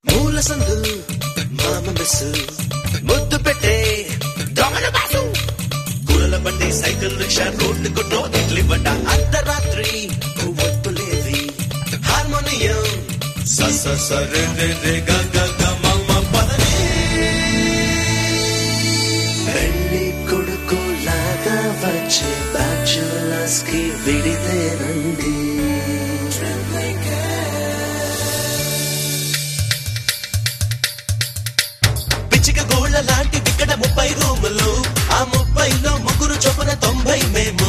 మూల సందు మామ మెస్సు ముద్దు పెట్టే దొంగల బాసు కూరల బండి సైకిల్ రిక్షా రోడ్డు కొట్టో ఇడ్లీ బండ అర్ధరాత్రి పువ్వొత్తులేవి హార్మోనియం స స స రే రే రే గ గ గ మ మ పదని పెళ్లి కొడుకు లాగా వచ్చే బ్యాచులర్స్ కి విడితేనండి పిచ్చిక గోళ్ళ లాంటి ఇక్కడ ముప్పై రూములు ఆ ముప్పైలో ముగ్గురు చొప్పున తొంభై మేము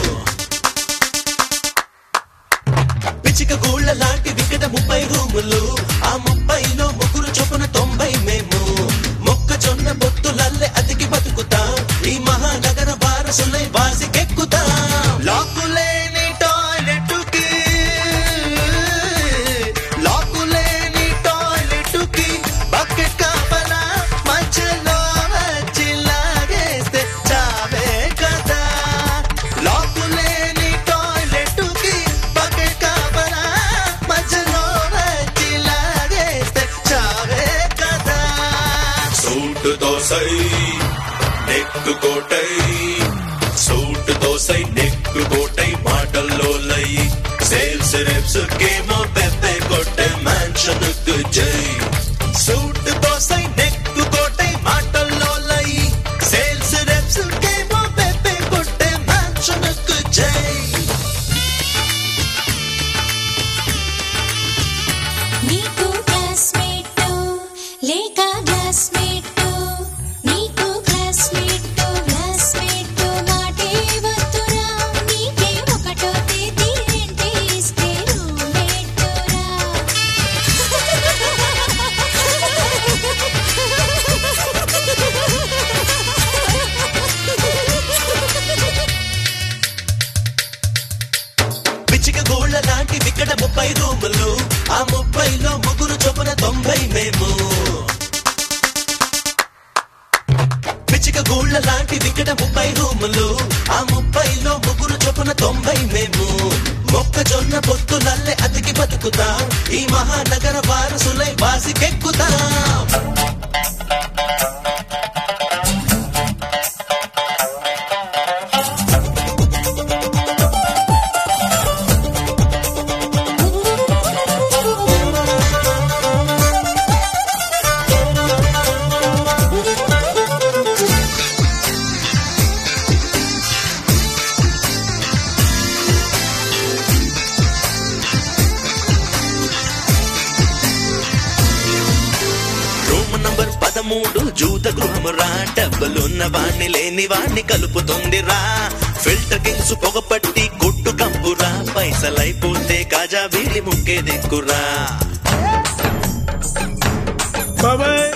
పిచ్చిక గోళ్ళ లాంటి వికట ముప్పై రూములు ఆ ముప్పైలో ముగ్గురు చొప్పున తొంభై మేము మొక్కజొన్న బొత్తులల్లే అతికి బతుకుతా ఈ మహానగర వారసులై వాసికెక్కుతా లాకులేని టాయిలెట్ కి లాకులేని టాయిలెట్ కి బకెట్ కాపలా మధ్యలో వచ్చి లాగేస్తే చావే కదా లాకులేని టాయిలెట్ కి బకెట్ కాపలా మధ్యలో వచ్చి లాగేస్తే చావే కదా సూట్ దోసై నెక్కు కోటై సూట్ దోసై నెక్కు కోటై మాటల్లో లై సేల్స్ రెప్స్ కేమో పెప్పే కొట్టే మ్యాన్షన్ జై సూట్ దోసై నెక్కు కోటై మాటల్లో లై సేల్స్ రెప్స్ కేమో పెప్పే కొట్టే మ్యాన్షన్ జై నీకు క్లాస్మేట్ లేక క్లాస్మేట్ నీకు క్లాస్మేట్ క్లాస్మేట్ మాటే వద్దురా నీకే ఒకటో తేదీ రెంటే ఇస్తే రూమ్మేటురా పిచ్చిక గోళ్ళ లాంటి విక్కడ ముప్పై రూములు ఆ ముప్పైలో ముగ్గురు చొప్పున తొంభై మేము పిచ్చిక గోళ్ళ లాంటి విక్కడ ముప్పై రూములు ఆ ముప్పైలో ముగ్గురు చొప్పున తొంభై మేము మొక్కజొన్న పొత్తులల్లే అతికి బతుకుతా ఈ మహానగర వారసులై వాసికెక్కుతా రూమ్ నంబర్ పదమూడు జూత గృహము రా డబ్బులున్న వాణ్ణి లేని వాణ్ణి కలుపుతుంది రా ఫిల్టర్ కింగ్స్ పొగపట్టి కొట్టు కంపురా పైసలైపోతే కాజా వీలి ముక్కే దిక్కురా బాబాయ్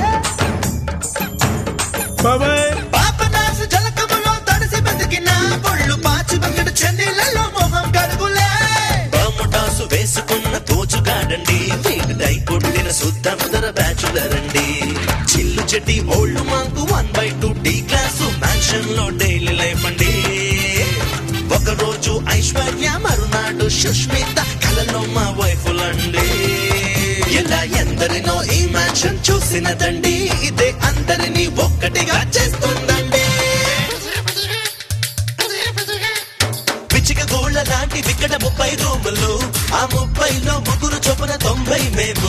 బాబాయ్ పాపనాసు జలకములో తడిసి బతికిన ఒళ్ళు పాచి బకెడు చెన్నీళ్ళలో మొహం కడుగులే బాముటాసు వేసుకున్న తోచుగాడండి వీడిదై పుట్టిన శుద్ధ ముదర బ్యాచులర్ అండి చిల్లు చెట్టి ఓల్డ్ మాకు one by two tea class mansion లో డైలీ లైఫ్ అండి ఒక రోజు ఐశ్వర్య మరునాడు సుష్మిత కలలో మా వైఫులండి ఇలా ఎందరినో ఈ మ్యాన్షన్ చూసినదండి ఇదే అందరినీ ఒక్కటిగా చేస్తుందండి పిచ్చిక గోళ్ళ లాంటి విక్కడ ముప్పై రూములు ఆ ముప్పైలో ముగ్గురు చొప్పున తొంభై మేము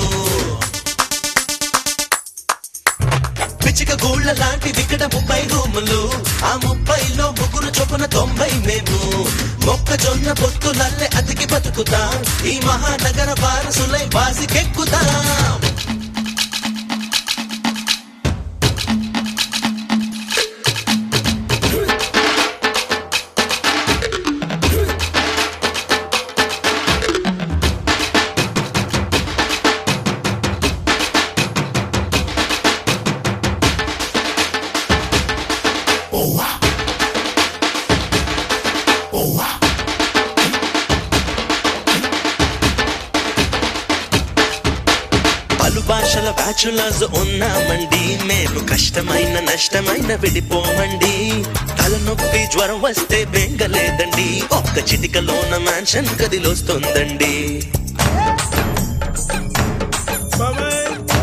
పిచ్చిక గోళ్ళ లాంటి విక్కడ ముప్పై రూములు ఆ ముప్పైలో ముగ్గురు చొప్పున తొంభై మేము మొక్కజొన్న పొత్తులల్లే అతికి బతుకుతా ఈ మహానగర వారసులై వాసికెక్కుతా పలు భాషల బ్యాచులర్స్ ఉన్నామండి మేము కష్టమైన నష్టమైన విడిపోమండి తలనొప్పి జ్వరం వస్తే బెంగలేదండి ఒక్క చిటికలోన మ్యాన్షన్ కదిలొస్తుందండి బాబాయ్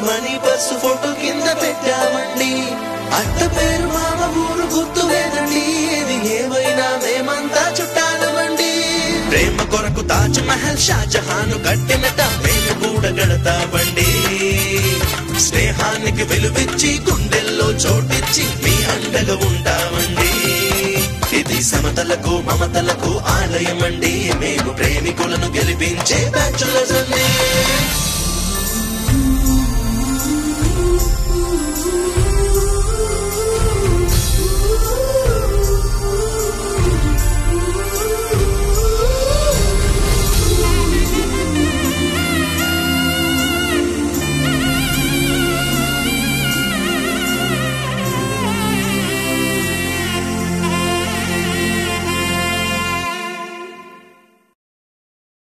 మనీ పర్సు ఫోటో కింద పెట్టామండి అత్త పేరు మామ ఊరు గుర్తు లేదండి ఏది ఏమైనా మేమంతా చుట్టాలమండి ప్రేమ కొరకు తాజ్ మహల్ షాజహాన్ కట్టినట మేము కూడా గడతామండి స్నేహానికి వెలువిచ్చి గుండెల్లో చోటిచ్చి మీ అండగా ఉంటామండి ఇది సమతలకు మమతలకు ఆలయమండి మేము ప్రేమికులను గెలిపించే బ్యాచులర్స్ అండి